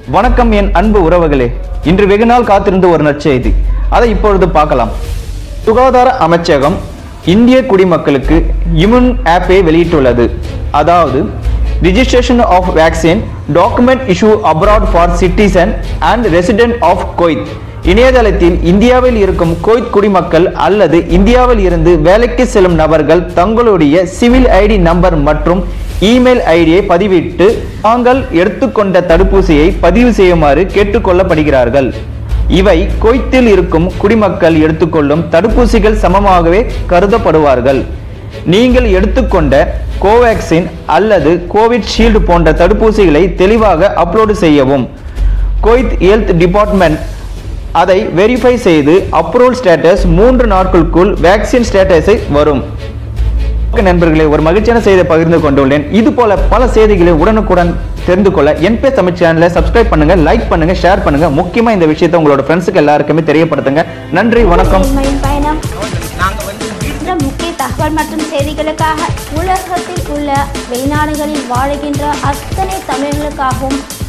வணக்கம் என் அன்பு உறவுகளே இன்று வெகு நாள் காத்திருந்த ஒரு நற்செய்தி அதை இப்பொழுது பார்க்கலாம் சுகாதார அமைச்சகம் இந்திய குடிமக்களுக்கு இம்யூன் ஆப்பை வெளியிட்டுள்ளது அதாவது registration of vaccine document issue abroad for citizen and resident of Kuwait இணையதளத்தில் இந்தியாவில் இருக்கும் கோய்த் குடிமக்கள் அல்லது இந்தியாவில் இருந்து வேலைக்கு செல்லும் நபர்கள் தங்களுடைய சிவில் ஐடி நம்பர் மற்றும் இமெயில் ஐடியை பதிவிட்டு தாங்கள் எடுத்துக்கொண்ட தடுப்பூசியை பதிவு செய்யுமாறு கேட்டுக்கொள்ளப்படுகிறார்கள் இவை கொய்த்தில் இருக்கும் குடிமக்கள் எடுத்துக்கொள்ளும் தடுப்பூசிகள் சமமாகவே கருதப்படுவார்கள் நீங்கள் எடுத்துக்கொண்ட கோவேக்சின் அல்லது கோவிட்ஷீல்டு போன்ற தடுப்பூசிகளை தெளிவாக அப்லோடு செய்யவும் கொய்த் ஹெல்த் டிபார்ட்மெண்ட் அதை வெரிஃபை செய்து அப்ரூவல் ஸ்டேட்டஸ் மூன்று நாட்களுக்குள் வேக்சின் ஸ்டேட்டஸை வரும் ஓகே நண்பர்களே ஒரு மகிழ்ச்சியான செய்தியை பகிர்ந்து கொண்டுள்ளேன் இது போல பல செய்திகளை உடனுக்குடன் தெரிந்து கொள்ள என்பே தமிழ் சேனலை சப்ஸ்கிரைப் பண்ணுங்க லைக் பண்ணுங்க ஷேர் பண்ணுங்க முக்கியமா இந்த விஷயத்தை உங்களோட ஃப்ரெண்ட்ஸுக்கு எல்லாருக்குமே தெரியப்படுத்துங்க நன்றி வணக்கம் நேர்மையின் பயணம் இந்த முக்கிய தகவல் மற்றும் செய்திகளுக்காக உலகத்தில் உள்ள வெளிநாடுகளில் வாழுகின்ற அத்தனை தமிழர்களுக்காகவும்